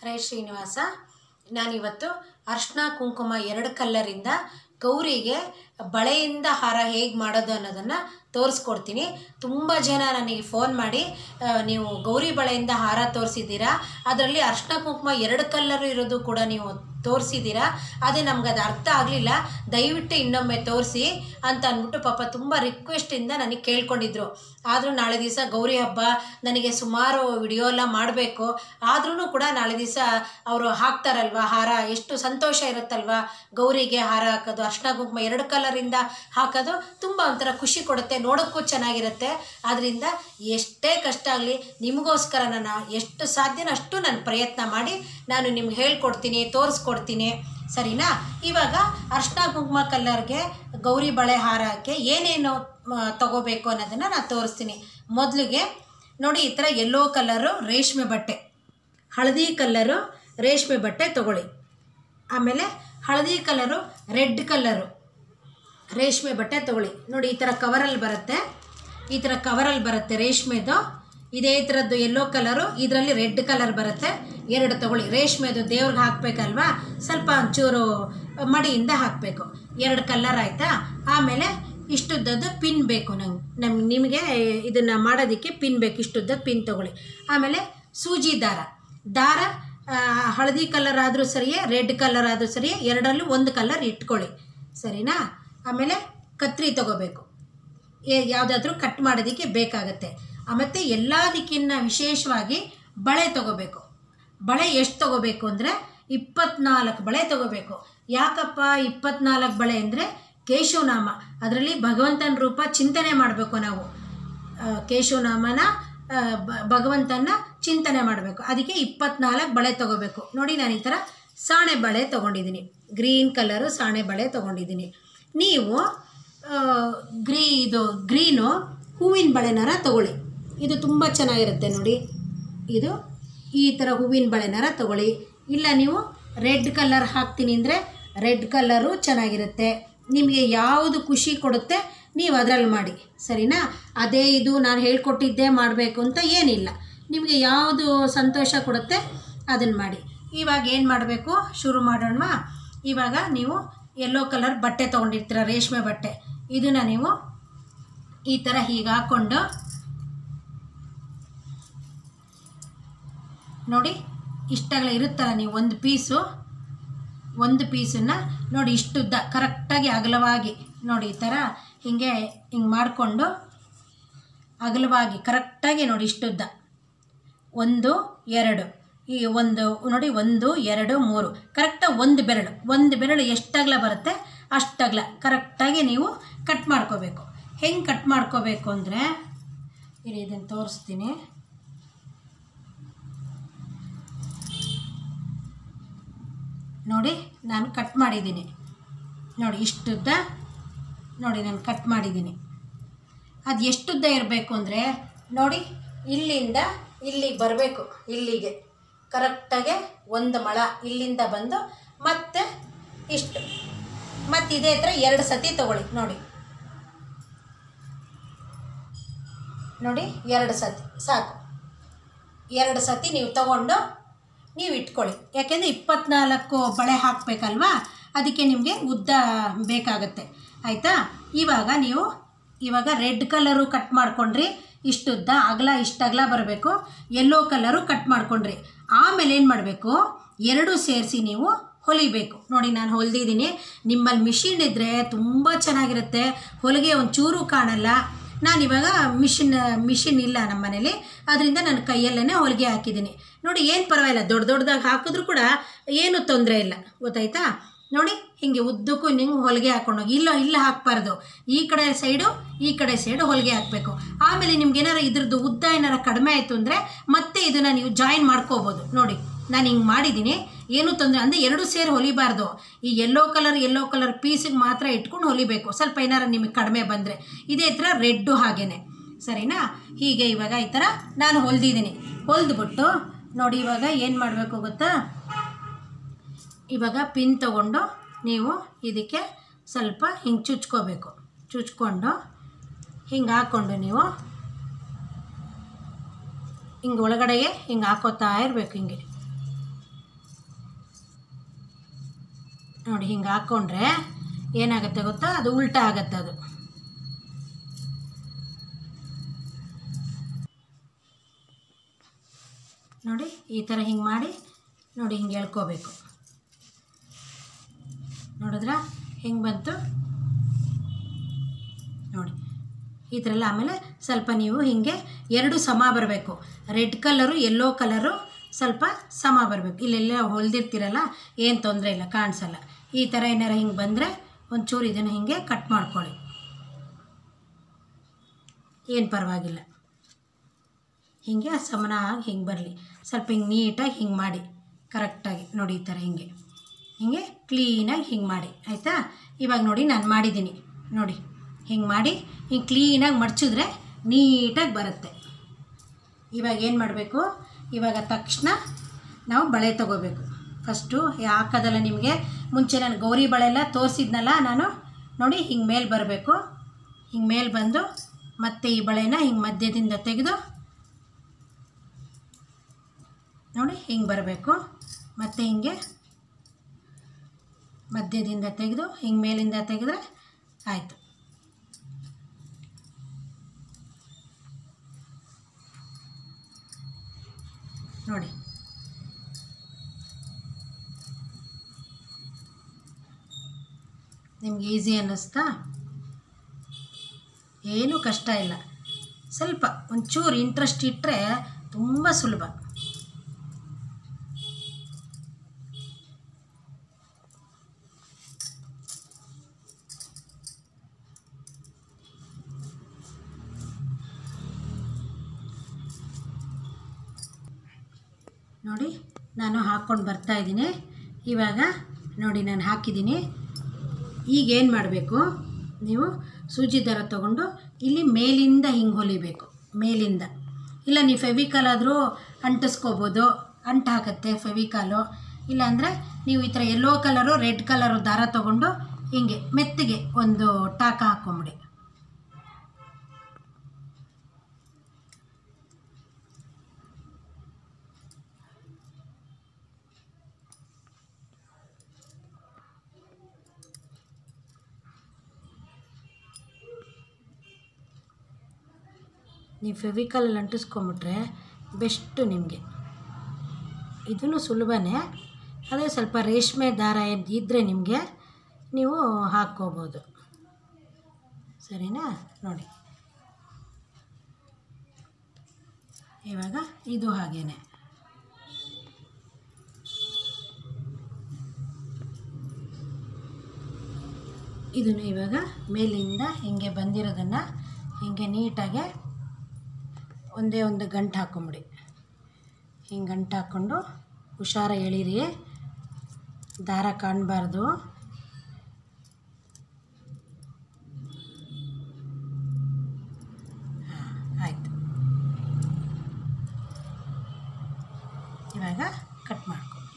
ರೈ ಶ್ರೀನಿವಾಸ ನಾನಿವತ್ತು ಅರ್ಶಿನ ಕುಂಕುಮ ಎರಡು ಕಲ್ಲರಿಂದ ಗೌರಿಗೆ ಬಳೆಯಿಂದ ಹಾರ ಹೇಗೆ ಮಾಡೋದು ಅನ್ನೋದನ್ನು ತೋರಿಸ್ಕೊಡ್ತೀನಿ ತುಂಬ ಜನ ನನಗೆ ಫೋನ್ ಮಾಡಿ ಆ, ನೀವು ಗೌರಿ ಬಳೆಯಿಂದ ಹಾರ ತೋರಿಸಿದ್ದೀರಾ ಅದರಲ್ಲಿ ಅರ್ಶಿನ ಕುಂಕುಮ ಎರಡು ಕಲ್ಲರು ಇರೋದು ಕೂಡ ನೀವು ತೋರಿಸಿದ್ದೀರಾ ಅದೇ ನಮ್ಗೆ ಅದು ಅರ್ಥ ಆಗಲಿಲ್ಲ ದಯವಿಟ್ಟು ಇನ್ನೊಮ್ಮೆ ತೋರಿಸಿ ಅಂತ ಅಂದ್ಬಿಟ್ಟು ಪಾಪ ತುಂಬ ರಿಕ್ವೆಸ್ಟಿಂದ ನನಗೆ ಕೇಳ್ಕೊಂಡಿದ್ರು ಆದರೂ ನಾಳೆ ದಿವಸ ಗೌರಿ ಹಬ್ಬ ನನಗೆ ಸುಮಾರು ವಿಡಿಯೋ ಎಲ್ಲ ಮಾಡಬೇಕು ಆದ್ರೂ ಕೂಡ ನಾಳೆ ದಿವಸ ಅವರು ಹಾಕ್ತಾರಲ್ವ ಹಾರ ಎಷ್ಟು ಸಂತೋಷ ಇರುತ್ತಲ್ವ ಗೌರಿಗೆ ಹಾರ ಹಾಕೋದು ಅರ್ಶಿನ ಕುಂಕುಮ ಎರಡು ಕಲರಿಂದ ಹಾಕೋದು ತುಂಬ ಒಂಥರ ಖುಷಿ ಕೊಡುತ್ತೆ ನೋಡೋಕ್ಕೂ ಚೆನ್ನಾಗಿರುತ್ತೆ ಆದ್ದರಿಂದ ಎಷ್ಟೇ ಕಷ್ಟ ಆಗಲಿ ನಿಮಗೋಸ್ಕರ ನಾನು ಎಷ್ಟು ಸಾಧ್ಯನೋ ಅಷ್ಟು ನಾನು ಪ್ರಯತ್ನ ಮಾಡಿ ನಾನು ನಿಮ್ಗೆ ಹೇಳ್ಕೊಡ್ತೀನಿ ತೋರಿಸ್ಕೊಡ್ತೀನಿ ಸರಿನಾ ಇವಾಗ ಅರ್ಶಿನ ಕುಂಕುಮ ಕಲ್ಲರ್ಗೆ ಗೌರಿ ಬಳೆ ಹಾರಕ್ಕೆ ಏನೇನು ಮ, ತಗೋಬೇಕು ಅನ್ನೋದನ್ನು ನಾನು ತೋರಿಸ್ತೀನಿ ಮೊದಲಿಗೆ ನೋಡಿ ಈ ಥರ ಯೆಲ್ಲೋ ಕಲರು ರೇಷ್ಮೆ ಬಟ್ಟೆ ಹಳದಿ ಕಲ್ಲರು ರೇಷ್ಮೆ ಬಟ್ಟೆ ತಗೊಳ್ಳಿ ಆಮೇಲೆ ಹಳದಿ ಕಲರು ರೆಡ್ ಕಲ್ಲರು ರೇಷ್ಮೆ ಬಟ್ಟೆ ತಗೊಳ್ಳಿ ನೋಡಿ ಈ ಥರ ಕವರಲ್ಲಿ ಬರುತ್ತೆ ಈ ಥರ ಕವರಲ್ಲಿ ಬರುತ್ತೆ ರೇಷ್ಮೆದು ಇದೇ ಥರದ್ದು ಯೆಲ್ಲೋ ಕಲರು ಇದರಲ್ಲಿ ರೆಡ್ ಕಲರ್ ಬರುತ್ತೆ ಎರಡು ತಗೊಳ್ಳಿ ರೇಷ್ಮೆದು ದೇವ್ರಿಗೆ ಹಾಕಬೇಕಲ್ವಾ ಸ್ವಲ್ಪ ಒಂಚೂರು ಮಡಿಯಿಂದ ಹಾಕಬೇಕು ಎರಡು ಕಲರ್ ಆಯಿತಾ ಆಮೇಲೆ ಇಷ್ಟುದ್ದದ್ದು ಪಿನ್ ಬೇಕು ನಂಗೆ ನಮ್ ನಿಮಗೆ ಇದನ್ನು ಮಾಡೋದಕ್ಕೆ ಪಿನ್ ಬೇಕು ಇಷ್ಟುದ್ದ ಪಿನ್ ತಗೊಳ್ಳಿ ಆಮೇಲೆ ಸೂಜಿ ದಾರ ದಾರ ಆ, ಹಳದಿ ಕಲರ್ ಆದರೂ ಸರಿಯೇ ರೆಡ್ ಕಲರ್ ಆದರೂ ಸರಿಯೇ ಎರಡರಲ್ಲೂ ಒಂದು ಕಲರ್ ಇಟ್ಕೊಳ್ಳಿ ಸರಿನಾ ಆಮೇಲೆ ಕತ್ರಿ ತಗೋಬೇಕು ಯಾವುದಾದ್ರೂ ಕಟ್ ಮಾಡೋದಕ್ಕೆ ಬೇಕಾಗತ್ತೆ ಮತ್ತು ಎಲ್ಲದಕ್ಕಿಂತ ವಿಶೇಷವಾಗಿ ಬಳೆ ತಗೋಬೇಕು ಬಳೆ ಎಷ್ಟು ತಗೋಬೇಕು ಅಂದರೆ ಇಪ್ಪತ್ನಾಲ್ಕು ಬಳೆ ತಗೋಬೇಕು ಯಾಕಪ್ಪ ಇಪ್ಪತ್ನಾಲ್ಕು ಬಳೆ ಅಂದರೆ ಕೇಶವನಾಮ ಅದರಲ್ಲಿ ಭಗವಂತನ ರೂಪ ಚಿಂತನೆ ಮಾಡಬೇಕು ನಾವು ಆ, ಕೇಶವನಾಮನ ಆ, ಬ- ಭಗವಂತನ ಚಿಂತನೆ ಮಾಡಬೇಕು ಅದಕ್ಕೆ ಇಪ್ಪತ್ನಾಲ್ಕು ಬಳೆ ತಗೋಬೇಕು ನೋಡಿ ನಾನು ಈ ಥರ ಸಾಣೆ ಬಳೆ ತೊಗೊಂಡಿದ್ದೀನಿ ಗ್ರೀನ್ ಕಲರು ಸಾಣೆ ಬಳೆ ತೊಗೊಂಡಿದ್ದೀನಿ ನೀವು ಆ, ಗ್ರೀ ಇದು ಗ್ರೀನು ಹೂವಿನ ಬಳೆನಾರ ತಗೊಳ್ಳಿ ಇದು ತುಂಬ ಚೆನ್ನಾಗಿರುತ್ತೆ ನೋಡಿ ಇದು ಈ ಥರ ಹೂವಿನ ಬಳೆನಾರ ತಗೊಳ್ಳಿ ಇಲ್ಲ ನೀವು ರೆಡ್ ಕಲರ್ ಹಾಕ್ತೀನಿ ಅಂದರೆ ರೆಡ್ ಕಲರು ಚೆನ್ನಾಗಿರುತ್ತೆ ನಿಮಗೆ ಯಾವುದು ಖುಷಿ ಕೊಡುತ್ತೆ ನೀವು ಅದರಲ್ಲಿ ಮಾಡಿ ಸರಿನಾ ಅದೇ ಇದು ನಾನು ಹೇಳ್ಕೊಟ್ಟಿದ್ದೇ ಮಾಡಬೇಕು ಅಂತ ಏನಿಲ್ಲ ನಿಮಗೆ ಯಾವುದು ಸಂತೋಷ ಕೊಡುತ್ತೆ ಅದನ್ನು ಮಾಡಿ ಇವಾಗ ಏನು ಮಾಡಬೇಕು ಶುರು ಮಾಡೋಣ ಇವಾಗ ನೀವು ಯೆಲ್ಲೋ ಕಲರ್ ಬಟ್ಟೆ ತೊಗೊಂಡಿರ್ತೀರ ರೇಷ್ಮೆ ಬಟ್ಟೆ ಇದನ್ನು ನೀವು ಈ ಥರ ಹೀಗೆ ಹಾಕ್ಕೊಂಡು ನೋಡಿ ಇಷ್ಟಾಗಲ ಇರುತ್ತಲ್ಲ ನೀವು ಒಂದು ಪೀಸು ಒಂದು ಪೀಸನ್ನು ನೋಡಿ ಇಷ್ಟುದ್ದ ಕರೆಕ್ಟಾಗಿ ಅಗಲವಾಗಿ ನೋಡಿ ಈ ಥರ ಹೀಗೆ ಹಿಂಗೆ ಮಾಡಿಕೊಂಡು ಅಗಲವಾಗಿ ಕರೆಕ್ಟಾಗಿ ನೋಡಿ ಇಷ್ಟುದ್ದ ಒಂದು ಎರಡು ಈ ಒಂದು ನೋಡಿ ಒಂದು ಎರಡು ಮೂರು ಕರೆಕ್ಟಾಗಿ ಒಂದು ಬೆರಳು ಒಂದು ಬೆರಳು ಎಷ್ಟಗಲ ಬರುತ್ತೆ ಅಷ್ಟಗಲ ಕರೆಕ್ಟಾಗಿ ನೀವು ಕಟ್ ಮಾಡ್ಕೋಬೇಕು ಹೆಂಗೆ ಕಟ್ ಮಾಡ್ಕೋಬೇಕು ಅಂದರೆ ಇಲ್ಲಿ ಇದನ್ನು ತೋರಿಸ್ತೀನಿ ನೋಡಿ ನಾನು ಕಟ್ ಮಾಡಿದ್ದೀನಿ ನೋಡಿ ಇಷ್ಟುದ್ದ ನೋಡಿ ನಾನು ಕಟ್ ಮಾಡಿದ್ದೀನಿ ಅದು ಎಷ್ಟುದ್ದ ಇರಬೇಕು ಅಂದರೆ ನೋಡಿ ಇಲ್ಲಿಂದ ಇಲ್ಲಿಗೆ ಬರಬೇಕು ಇಲ್ಲಿಗೆ ಕರೆಕ್ಟಾಗೆ ಒಂದು ಮೊಳ ಇಲ್ಲಿಂದ ಬಂದು ಮತ್ತೆ ಇಷ್ಟು ಮತ್ತು ಇದೇ ಥರ ಎರಡು ಸತಿ ತಗೊಳ್ಳಿ ನೋಡಿ ನೋಡಿ ಎರಡು ಸತಿ ಸಾಕು ಎರಡು ಸತಿ ನೀವು ತಗೊಂಡು ನೀವು ಇಟ್ಕೊಳ್ಳಿ ಯಾಕೆಂದರೆ ಇಪ್ಪತ್ನಾಲ್ಕು ಬಳೆ ಹಾಕಬೇಕಲ್ವಾ ಅದಕ್ಕೆ ನಿಮಗೆ ಉದ್ದ ಬೇಕಾಗತ್ತೆ ಆಯಿತಾ ಇವಾಗ ನೀವು ಇವಾಗ ರೆಡ್ ಕಲರು ಕಟ್ ಮಾಡ್ಕೊಂಡ್ರಿ ಇಷ್ಟುದ್ದ ಅಗಲ ಇಷ್ಟು ಅಗಲ ಬರಬೇಕು ಯೆಲ್ಲೋ ಕಲರು ಕಟ್ ಮಾಡ್ಕೊಂಡ್ರಿ ಆಮೇಲೆ ಏನು ಮಾಡಬೇಕು ಎರಡು ಸೇರಿಸಿ ನೀವು ಹೊಲಿಬೇಕು ನೋಡಿ ನಾನು ಹೊಲ್ದಿದ್ದೀನಿ ನಿಮ್ಮಲ್ಲಿ ಮಿಷಿನ್ ಇದ್ದರೆ ತುಂಬ ಚೆನ್ನಾಗಿರುತ್ತೆ ಹೊಲಿಗೆ ಒಂಚೂರು ಕಾಣಲ್ಲ ನಾನಿವಾಗ ಮಿಷಿನ್ ಮಿಷಿನ್ ಇಲ್ಲ ನಮ್ಮ ಮನೇಲಿ ಅದರಿಂದ ನಾನು ಕೈಯಲ್ಲೇ ಹೊಲಿಗೆ ಹಾಕಿದ್ದೀನಿ ನೋಡಿ ಏನು ಪರವಾಗಿಲ್ಲ ದೊಡ್ಡ ದೊಡ್ಡದಾಗಿ ಹಾಕಿದ್ರೂ ಕೂಡ ಏನೂ ತೊಂದರೆ ಇಲ್ಲ ಗೊತ್ತಾಯ್ತಾ ನೋಡಿ ಹೀಗೆ ಉದ್ದಕ್ಕೂ ನಿಂಗೆ ಹೊಲಿಗೆ ಹಾಕ್ಕೊಂಡೋಗಿ ಇಲ್ಲ ಇಲ್ಲ ಹಾಕಬಾರ್ದು ಈ ಕಡೆ ಸೈಡು ಈ ಕಡೆ ಸೈಡು ಹೊಲಿಗೆ ಹಾಕಬೇಕು ಆಮೇಲೆ ನಿಮ್ಗೆ ಏನಾರು ಇದ್ರದ್ದು ಉದ್ದ ಏನಾರು ಕಡಿಮೆ ಆಯಿತು ಅಂದರೆ ಮತ್ತೆ ಇದನ್ನು ನೀವು ಜಾಯಿನ್ ಮಾಡ್ಕೋಬೋದು ನೋಡಿ ನಾನು ಹಿಂಗೆ ಮಾಡಿದ್ದೀನಿ ಏನೂ ತೊಂದರೆ ಅಂದರೆ ಎರಡು ಸೇರಿ ಹೊಲಿಬಾರ್ದು ಈ ಯೆಲ್ಲೋ ಕಲರ್ ಯೆಲ್ಲೋ ಕಲರ್ ಪೀಸಿಗೆ ಮಾತ್ರ ಇಟ್ಕೊಂಡು ಹೊಲಿಬೇಕು ಸ್ವಲ್ಪ ಏನಾರು ನಿಮಗೆ ಕಡಿಮೆ ಬಂದರೆ ಇದೇ ಥರ ರೆಡ್ಡು ಹಾಗೇನೆ ಸರಿನಾ ಹೀಗೆ ಇವಾಗ ಈ ಥರ ನಾನು ಹೊಲ್ದಿದ್ದೀನಿ ಹೊಲ್ದ್ಬಿಟ್ಟು ನೋಡಿ ಇವಾಗ ಏನು ಮಾಡಬೇಕು ಗೊತ್ತಾ ಇವಾಗ ಪಿನ್ ತಗೊಂಡು ನೀವು ಇದಕ್ಕೆ ಸ್ವಲ್ಪ ಹಿಂಗೆ ಚುಚ್ಕೋಬೇಕು ಚುಚ್ಕೊಂಡು ಹಿಂಗೆ ಹಾಕ್ಕೊಂಡು ನೀವು ಹಿಂಗೆ ಒಳಗಡೆಗೆ ಹಿಂಗೆ ಹಾಕೋತಾ ಇರಬೇಕು ಹಿಂಗೆ ನೋಡಿ ಹಿಂಗೆ ಹಾಕ್ಕೊಂಡ್ರೆ ಏನಾಗುತ್ತೆ ಗೊತ್ತಾ ಅದು ಉಲ್ಟಾ ಆಗತ್ತೆ ಅದು ನೋಡಿ ಈ ಥರ ಹಿಂಗೆ ಮಾಡಿ ನೋಡಿ ಹಿಂಗೆ ಎಳ್ಕೋಬೇಕು ನೋಡಿದ್ರ ಹೆಂಗೆ ಬಂತು ನೋಡಿ ಈ ಥರ ಎಲ್ಲ ಆಮೇಲೆ ಸ್ವಲ್ಪ ನೀವು ಹೀಗೆ ಎರಡು ಸಮ ಬರಬೇಕು ರೆಡ್ ಕಲರು ಯೆಲ್ಲೋ ಕಲರು ಸ್ವಲ್ಪ ಸಮ ಬರಬೇಕು ಇಲ್ಲೆಲ್ಲ ಹೊಲ್ದಿರ್ತೀರಲ್ಲ ಏನು ತೊಂದರೆ ಇಲ್ಲ ಕಾಣಿಸಲ್ಲ ಈ ಥರ ಏನಾರ ಹಿಂಗೆ ಬಂದರೆ ಒಂಚೂರು ಇದನ್ನು ಹೀಗೆ ಕಟ್ ಮಾಡ್ಕೊಳ್ಳಿ ಏನು ಪರವಾಗಿಲ್ಲ ಹೀಗೆ ಸಮನಾಗಿ ಹಿಂಗೆ ಬರಲಿ ಸ್ವಲ್ಪ ಹಿಂಗೆ ನೀಟಾಗಿ ಹಿಂಗೆ ಮಾಡಿ ಕರೆಕ್ಟಾಗಿ ನೋಡಿ ಈ ಥರ ಹಿಂಗೆ ಹಿಂಗೆ ಕ್ಲೀನಾಗಿ ಹಿಂಗೆ ಮಾಡಿ ಆಯಿತಾ ಇವಾಗ ನೋಡಿ ನಾನು ಮಾಡಿದ್ದೀನಿ ನೋಡಿ ಹಿಂಗೆ ಮಾಡಿ ಹಿಂಗೆ ಕ್ಲೀನಾಗಿ ಮಡ್ಚಿದ್ರೆ ನೀಟಾಗಿ ಬರುತ್ತೆ ಇವಾಗ ಏನು ಮಾಡಬೇಕು ಇವಾಗ ತಕ್ಷಣ ನಾವು ಬಳೆ ತಗೋಬೇಕು ಫಸ್ಟು ಹಾಕೋದಲ್ಲ ನಿಮಗೆ ಮುಂಚೆ ನಾನು ಗೌರಿ ಬಳೆ ಎಲ್ಲ ತೋರಿಸಿದ್ನಲ್ಲ ನಾನು ನೋಡಿ ಹಿಂಗೆ ಮೇಲೆ ಬರಬೇಕು ಹಿಂಗೆ ಮೇಲೆ ಬಂದು ಮತ್ತೆ ಈ ಬಳೆನ ಹಿಂಗೆ ಮಧ್ಯದಿಂದ ತೆಗೆದು ನೋಡಿ ಹಿಂಗೆ ಬರಬೇಕು ಮತ್ತು ಹಿಂಗೆ ಮಧ್ಯದಿಂದ ತೆಗೆದು ಹಿಂಗೆ ಮೇಲಿಂದ ತೆಗೆದ್ರೆ ಆಯಿತು ನೋಡಿ ನಿಮ್ಗೆ ಈಸಿ ಅನ್ನಿಸ್ತಾ ಏನೂ ಕಷ್ಟ ಇಲ್ಲ ಸ್ವಲ್ಪ ಒಂಚೂರು ಇಂಟ್ರೆಸ್ಟ್ ಇಟ್ಟರೆ ತುಂಬ ಸುಲಭ ನೋಡಿ ನಾನು ಹಾಕ್ಕೊಂಡು ಬರ್ತಾ ಇದ್ದೀನಿ ಇವಾಗ ನೋಡಿ ನಾನು ಹಾಕಿದ್ದೀನಿ ಈಗ ಏನು ಮಾಡಬೇಕು ನೀವು ಸೂಜಿ ದಾರ ತೊಗೊಂಡು ಇಲ್ಲಿ ಮೇಲಿಂದ ಹಿಂಗೆ ಹೊಲಿಬೇಕು ಮೇಲಿಂದ ಇಲ್ಲ ನೀವು ಫೆವಿಕಾಲ್ ಆದರೂ ಅಂಟಿಸ್ಕೋಬೋದು ಅಂಟು ಹಾಕತ್ತೆ ಫೆವಿಕಾಲು ಇಲ್ಲಾಂದರೆ ನೀವು ಈ ಥರ ಯೆಲ್ಲೋ ಕಲರು ರೆಡ್ ಕಲರು ದಾರ ತೊಗೊಂಡು ಹಿಂಗೆ ಮೆತ್ತಗೆ ಒಂದು ಟಾಕ ಹಾಕ್ಕೊಂಬಿಡಿ ನೀವು ಫೆವಿಕಲಲ್ಲಿ ಅಂಟಿಸ್ಕೊಂಬಿಟ್ರೆ ಬೆಸ್ಟು ನಿಮಗೆ ಇದೂ ಸುಲಭನೇ ಅದೇ ಸ್ವಲ್ಪ ರೇಷ್ಮೆ ದಾರ ಏನ್ ಇದ್ದರೆ ನಿಮಗೆ ನೀವು ಹಾಕ್ಕೋಬೋದು ಸರಿನಾ ನೋಡಿ ಇವಾಗ ಇದು ಹಾಗೇನೆ ಇದನ್ನು ಇವಾಗ ಮೇಲಿಂದ ಹಿಂಗೆ ಬಂದಿರೋದನ್ನು ಹಿಂಗೆ ನೀಟಾಗೆ ಒಂದೇ ಒಂದು ಗಂಟು ಹಾಕ್ಕೊಂಬಿಡಿ ಹಿಂಗೆ ಗಂಟು ಹಾಕ್ಕೊಂಡು ಹುಷಾರ ಎಳೀರಿ ದಾರ ಕಾಣಬಾರ್ದು ಹಾಂ ಆಯಿತು ಇವಾಗ ಕಟ್ ಮಾಡ್ಕೊಂಬಿಡಿ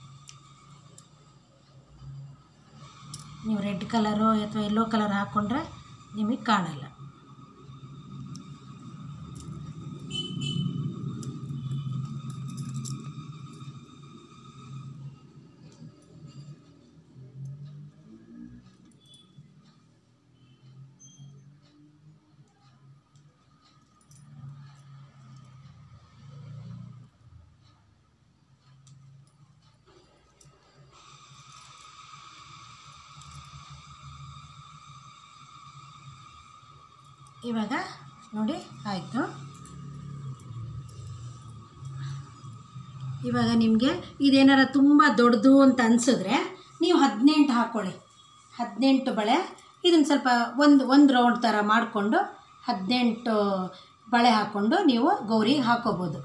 ನೀವು ರೆಡ್ ಕಲರು ಅಥವಾ ಯೆಲ್ಲೋ ಕಲರ್ ಹಾಕ್ಕೊಂಡ್ರೆ ನಿಮಗೆ ಕಾಣಲ್ಲ ಇವಾಗ ನೋಡಿ ಆಯಿತು ಇವಾಗ ನಿಮಗೆ ಇದೇನಾರ ತುಂಬ ದೊಡ್ಡದು ಅಂತ ಅನಿಸಿದ್ರೆ ನೀವು ಹದಿನೆಂಟು ಹಾಕ್ಕೊಳ್ಳಿ ಹದಿನೆಂಟು ಬಳೆ ಇದನ್ನು ಸ್ವಲ್ಪ ಒಂದು ಒಂದು ರೌಂಡ್ ಥರ ಮಾಡಿಕೊಂಡು ಹದಿನೆಂಟು ಬಳೆ ಹಾಕ್ಕೊಂಡು ನೀವು ಗೌರಿಗೆ ಹಾಕೋಬೋದು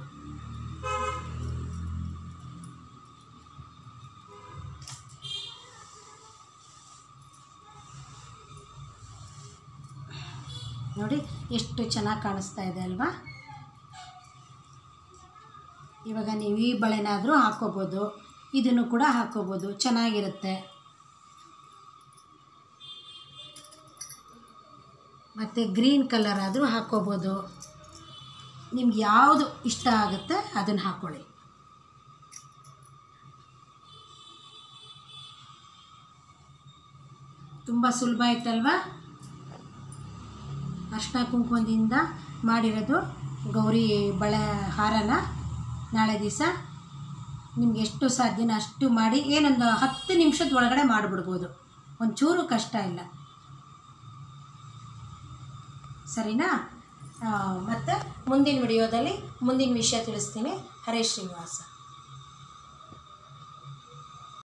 ನೋಡಿ ಎಷ್ಟು ಚೆನ್ನಾಗಿ ಕಾಣಿಸ್ತಾ ಇದೆ ಅಲ್ವಾ ಇವಾಗ ನೀವು ಈ ಬಳೆನಾದರೂ ಹಾಕೋಬೋದು ಇದನ್ನು ಕೂಡ ಹಾಕೋಬೋದು ಚೆನ್ನಾಗಿರುತ್ತೆ ಮತ್ತು ಗ್ರೀನ್ ಕಲರ್ ಆದರೂ ಹಾಕೋಬೋದು ನಿಮ್ಗೆ ಯಾವುದು ಇಷ್ಟ ಆಗುತ್ತೆ ಅದನ್ನು ಹಾಕ್ಕೊಳ್ಳಿ ತುಂಬ ಸುಲಭ ಆಯ್ತಲ್ವಾ ಅರ್ಶಿನ ಕುಂಕುಮದಿಂದ ಮಾಡಿರೋದು ಗೌರಿ ಬಳೆ ಹಾರನ ನಾಳೆ ದಿವಸ ನಿಮ್ಗೆ ಎಷ್ಟು ಸಾಧ್ಯನೋ ಅಷ್ಟು ಮಾಡಿ ಏನೊಂದು ಹತ್ತು ನಿಮಿಷದ ಒಳಗಡೆ ಮಾಡಿಬಿಡ್ಬೋದು ಒಂಚೂರು ಕಷ್ಟ ಇಲ್ಲ ಸರಿನಾ ಮತ್ತು ಮುಂದಿನ ವಿಡಿಯೋದಲ್ಲಿ ಮುಂದಿನ ವಿಷಯ ತಿಳಿಸ್ತೀನಿ ಹರೇ ಶ್ರೀನಿವಾಸ